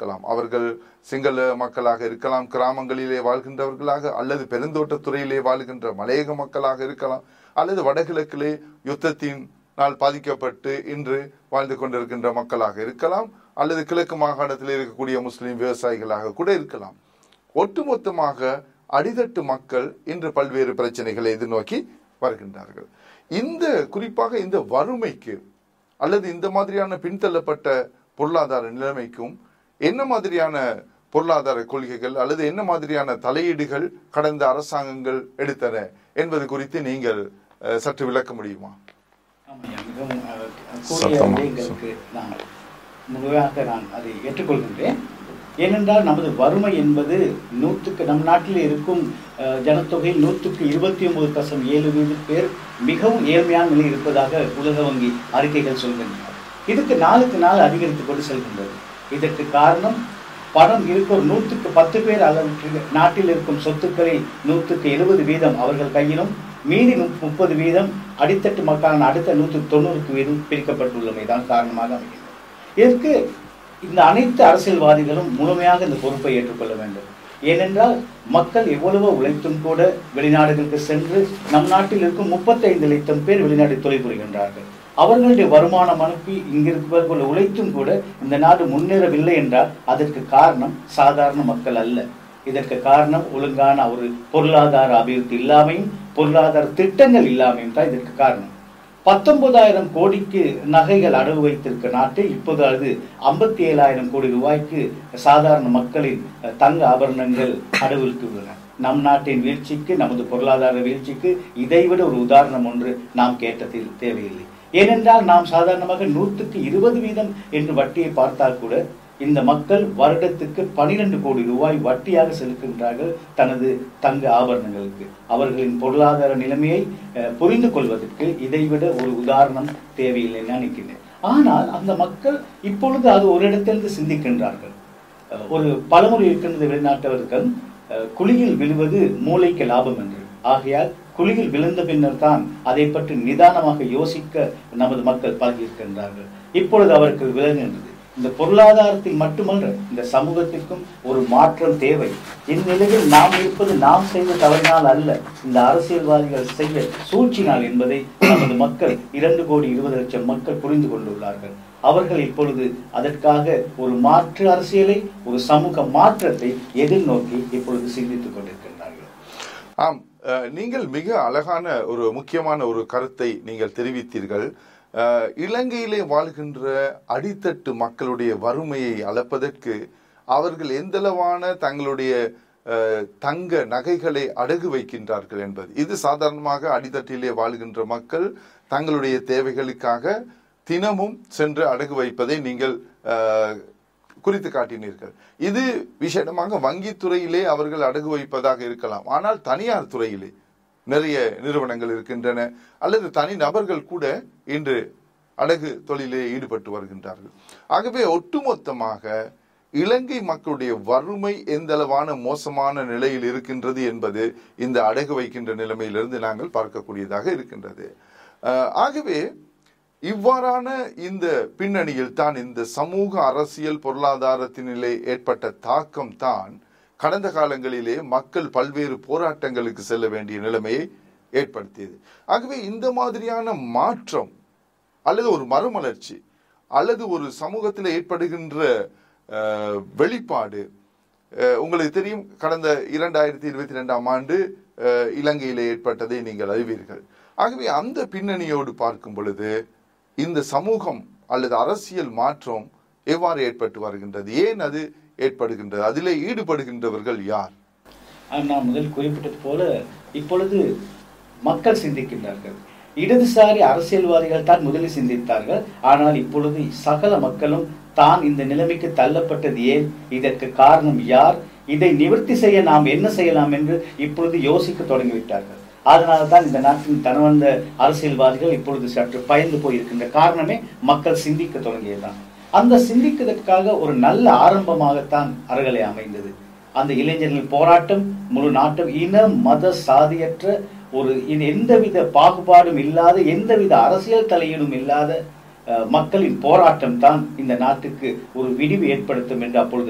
பார்க்கலாம் அவர்கள் சிங்கள மக்களாக இருக்கலாம் கிராமங்களிலே வாழ்கின்றவர்களாக அல்லது பெருந்தோட்டத்துறையிலே வாழ்கின்ற மலையக மக்களாக இருக்கலாம் அல்லது வடகிழக்கிலே யுத்தத்தினால் பாதிக்கப்பட்டு இன்று வாழ்ந்து கொண்டிருக்கின்ற மக்களாக இருக்கலாம் அல்லது கிழக்கு மாகாணத்தில் இருக்கக்கூடிய முஸ்லிம் விவசாயிகளாக கூட இருக்கலாம் ஒட்டுமொத்தமாக அடித்தட்டு மக்கள் இன்று பல்வேறு பிரச்சனைகளை எதிர்நோக்கி வருகின்றார்கள் இந்த குறிப்பாக இந்த வறுமைக்கு அல்லது இந்த மாதிரியான பின்தள்ளப்பட்ட பொருளாதார நிலைமைக்கும் என்ன மாதிரியான பொருளாதார கொள்கைகள் அல்லது என்ன மாதிரியான தலையீடுகள் கடந்த அரசாங்கங்கள் எடுத்தன என்பது குறித்து நீங்கள் அஹ், சற்று விளக்க முடியுமா ஆமாய்யா, மிகவும் அஹ், கூறிய சத்தமா, விடயங்களுக்கு நான் முழுமையாக நான் அதை ஏற்றுக்கொள்கின்றேன் ஏனென்றால் நமது வறுமை என்பது நூற்றுக்கு நம் நாட்டில் இருக்கும் அஹ், ஜனத்தொகையில் நூற்றுக்கு இருபத்தி ஒன்பது தசம் ஏழு வீத பேர் மிகவும் ஏழ்மையான நிலை இருப்பதாக உலக வங்கி அறிக்கைகள் சொல்கின்றன இதுக்கு நாளுக்கு நாள் அதிகரித்துக் கொண்டு செல்கின்றது இதற்கு காரணம் பணம் இருக்கும் நூற்றுக்கு பத்து பேர் அளவுக்கு நாட்டில் இருக்கும் சொத்துக்களில் நூற்றுக்கு எழுபது வீதம் அவர்கள் கையிலும் மீதி முப்~ முப்பது வீதம் அடித்தட்டு மக்களான அடுத்த நூற்றுக்கு தொண்ணூறுக்கு வீதம் பிரிக்கப்பட்டுள்ளமை தான் காரணமாக அமைகிறது இதற்கு இந்த அனைத்து அரசியல்வாதிகளும் முழுமையாக இந்த பொறுப்பை ஏற்றுக்கொள்ள வேண்டும் ஏனென்றால் மக்கள் எவ்வளவோ உழைத்தும் கூட வெளிநாடுகளுக்கு சென்று நம் நாட்டில் இருக்கும் முப்பத்தைந்து லட்சம் பேர் வெளிநாடு தொழில் புரிகின்றார்கள் அவர்களுடைய வருமானம் அனுப்பி இங்கிருப்பவர்கள் உழைத்தும் கூட இந்த நாடு முன்னேறவில்லை என்றால் அதற்கு காரணம் சாதாரண மக்கள் அல்ல இதற்கு காரணம் ஒழுங்கான ஒரு பொருளாதார அபிவிருத்தி இல்லாமையும் பொருளாதார திட்டங்கள் இல்லாமையும் தான் இதற்கு காரணம் பத்தொன்பதாயிரம் கோடிக்கு நகைகள் அடகு வைத்திருக்க நாட்டில் இப்போது அது ஐம்பத்தி ஏழாயிரம் கோடி ரூபாய்க்கு சாதாரண மக்களின் அஹ், தங்க ஆபரணங்கள் அடகுவிற்கு உள்ளன நம் நாட்டின் வீழ்ச்சிக்கு நமது பொருளாதார வீழ்ச்சிக்கு இதைவிட ஒரு உதாரணம் ஒன்று நாம் கேட்டதில் தேவையில்லை ஏனென்றால் நாம் சாதாரணமாக நூற்றுக்கு இருபது வீதம் என்று வட்டியை பார்த்தால் கூட இந்த மக்கள் வருடத்துக்கு பனிரெண்டு கோடி ரூபாய் வட்டியாக செலுத்துகின்றார்கள் தனது தங்க ஆபரணங்களுக்கு அவர்களின் பொருளாதார நிலைமையை அஹ், புரிந்து கொள்வதற்கு இதைவிட ஒரு உதாரணம் தேவையில்லை நினைக்கிறேன் ஆனால் அந்த மக்கள் இப்பொழுது அது ஒரு இடத்திலிருந்து சிந்திக்கின்றார்கள் அஹ், ஒரு பழமொழி இருக்கின்றது வெளிநாட்டவர்கள் அஹ், குழியில் விழுவது மூளைக்கு லாபம் என்று ஆகையால் குழியில் விழுந்த பின்னர் தான் அதை பற்றி நிதானமாக யோசிக்க நமது மக்கள் பழகியிருக்கின்றார்கள் இப்பொழுது அவர்கள் விளங்குகின்றது இந்த பொருளாதாரத்தில் மட்டுமல்ல இந்த சமூகத்திற்கும் ஒரு மாற்றம் தேவை இந்நிலையில் நாம் இருப்பது நாம் செய்த தவறினால் அல்ல இந்த அரசியல்வாதிகள் செய்ய சூழ்ச்சினால் என்பதை நமது மக்கள் இரண்டு கோடி இருபது லட்சம் மக்கள் புரிந்து கொண்டுள்ளார்கள் அவர்கள் இப்பொழுது அதற்காக ஒரு மாற்று அரசியலை ஒரு சமூக மாற்றத்தை எதிர்நோக்கி இப்பொழுது சிந்தித்துக் கொண்டிருக்கின்றார்கள் ஆம் அஹ், நீங்கள் மிக அழகான ஒரு முக்கியமான ஒரு கருத்தை நீங்கள் தெரிவித்தீர்கள் அஹ், இலங்கையிலே வாழ்கின்ற அடித்தட்டு மக்களுடைய வறுமையை அளப்பதற்கு அவர்கள் எந்தளவான தங்களுடைய அஹ், தங்க நகைகளை அடகு வைக்கின்றார்கள் என்பது இது சாதாரணமாக அடித்தட்டிலே வாழ்கின்ற மக்கள் தங்களுடைய தேவைகளுக்காக தினமும் சென்று அடகு வைப்பதை நீங்கள் அஹ், குறித்து காட்டினீர்கள் இது விசேடமாக வங்கித்துறையிலே அவர்கள் அடகு வைப்பதாக இருக்கலாம் ஆனால் தனியார் துறையிலே நிறைய நிறுவனங்கள் இருக்கின்றன அல்லது தனி நபர்கள் கூட இன்று அடகு தொழிலே ஈடுபட்டு வருகின்றார்கள் ஆகவே ஒட்டுமொத்தமாக இலங்கை மக்களுடைய வறுமை எந்த அளவான மோசமான நிலையில் இருக்கின்றது என்பது இந்த அடகு வைக்கின்ற நிலைமையிலிருந்து நாங்கள் பார்க்கக்கூடியதாக இருக்கின்றது அஹ், ஆகவே இவ்வாறான இந்த பின்னணியில் தான் இந்த சமூக அரசியல் பொருளாதாரத்தினிலே ஏற்பட்ட தாக்கம் தான் கடந்த காலங்களிலே மக்கள் பல்வேறு போராட்டங்களுக்கு செல்ல வேண்டிய நிலைமையை ஏற்படுத்தியது ஆகவே இந்த மாதிரியான மாற்றம் அல்லது ஒரு மறுமலர்ச்சி அல்லது ஒரு சமூகத்தில் ஏற்படுகின்ற அஹ், வெளிப்பாடு அஹ், உங்களுக்கு தெரியும் கடந்த இரண்டாயிரத்தி இருபத்தி ரெண்டாம் ஆண்டு அஹ், இலங்கையிலே ஏற்பட்டதை நீங்கள் அறிவீர்கள் ஆகவே அந்த பின்னணியோடு பார்க்கும் பொழுது இந்த சமூகம் அல்லது அரசியல் மாற்றம் எவ்வாறு ஏற்பட்டு வருகின்றது ஏன் அது ஏற்படுகின்றது அதிலே ஈடுபடுகின்றவர்கள் யார் ஆனால் நான் முதல் குறிப்பிட்டது போல இப்பொழுது மக்கள் சிந்திக்கின்றார்கள் இடதுசாரி அரசியல்வாதிகள் தான் முதலில் சிந்தித்தார்கள் ஆனால் இப்பொழுது சகல மக்களும் தான் இந்த நிலைமைக்கு தள்ளப்பட்டது ஏன் இதற்கு காரணம் யார் இதை நிவர்த்தி செய்ய நாம் என்ன செய்யலாம் என்று இப்பொழுது யோசிக்க தொடங்கிவிட்டார்கள் அதனால தான் இந்த நாட்டின் தனவந்த அரசியல்வாதிகள் இப்பொழுது சற்று பயந்து போயிருக்கின்ற காரணமே மக்கள் சிந்திக்க தொடங்கியதுதான் அந்த சிந்திக்கிறதுக்காக ஒரு நல்ல ஆரம்பமாகத்தான் அறகலை அமைந்தது அந்த இளைஞர்களின் போராட்டம் முழு நாட்டும் இன மத சாதியற்ற ஒரு இது எந்தவித பாகுபாடும் இல்லாத எந்தவித அரசியல் தலையீடும் இல்லாத அஹ், மக்களின் போராட்டம் தான் இந்த நாட்டுக்கு ஒரு விடிவு ஏற்படுத்தும் என்று அப்பொழுது